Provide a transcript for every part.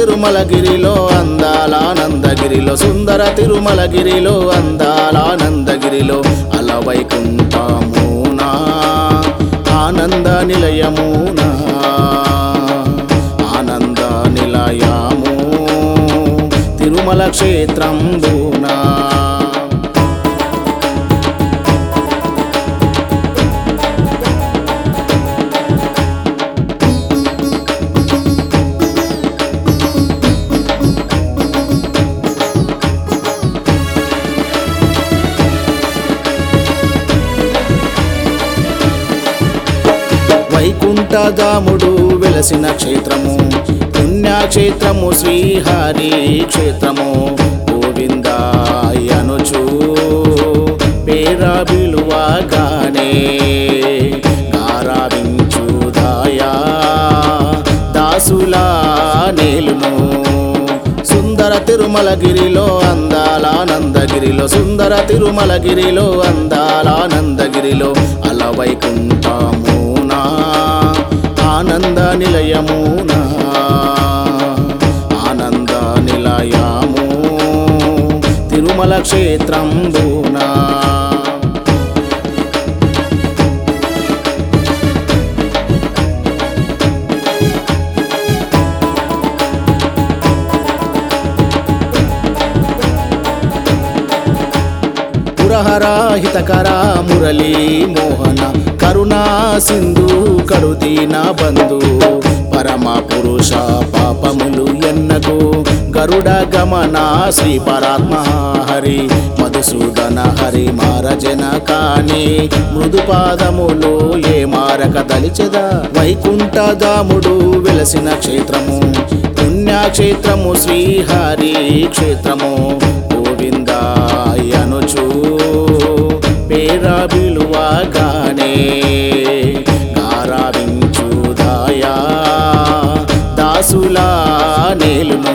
తిరుమలగిరిలో అందాలానందగిరిలో సుందర తిరుమలగిరిలో అందాలానందగిరిలో అలవైకుంఠమునా ఆనంద నిలయమునా ఆనంద నిలయము తిరుమల క్షేత్రం బూనా వైకుంఠధాముడు వెలసిన క్షేత్రము పుణ్యక్షేత్రము శ్రీహరి క్షేత్రము గోవిందాయనుచు పేర విలువగానే గారావించుదాయా దాసులా నేలును సుందర తిరుమలగిరిలో అందాలానందగిరిలో సుందర తిరుమలగిరిలో అందాలానందగిరిలో అలవైకుంఠమునా ఆనంద నిలయమునా ఆనంద నిలయము తిరుమల క్షేత్రం బూనా పురహర హితకర మురళీ మోహన కరుణా సింధు కరుదీన బంధు పరమ పురుష పాపములు ఎన్నకు గరుడ గమన శ్రీ పరాత్మ హరి మధుసూదన హరి మారజన కాని మృదు పాదములు ఏ మారక దలిచెద వైకుంఠధాముడు వెలసిన క్షేత్రము పుణ్యక్షేత్రము శ్రీహరి క్షేత్రము గోవిందాయనుచు పేర విలువగానే గారావించుదాయా దాసులా నేలును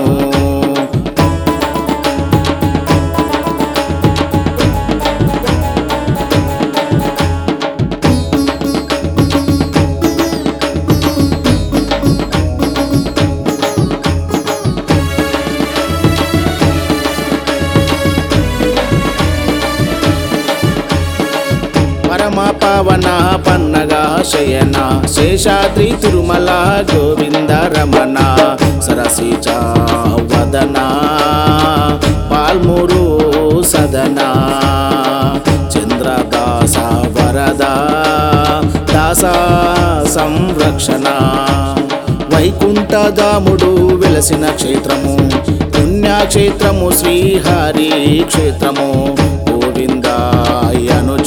పరమ పవన పన్నగా శయన శేషాద్రి తిరుమల గోవింద రమణ సరసిజ వదన పాల్మురు సదన చంద్రదాస వరద దాస సంరక్షణ వైకుంఠధాముడు వెలసిన క్షేత్రము పుణ్యక్షేత్రము శ్రీహరి క్షేత్రము గోవిందాయనుచు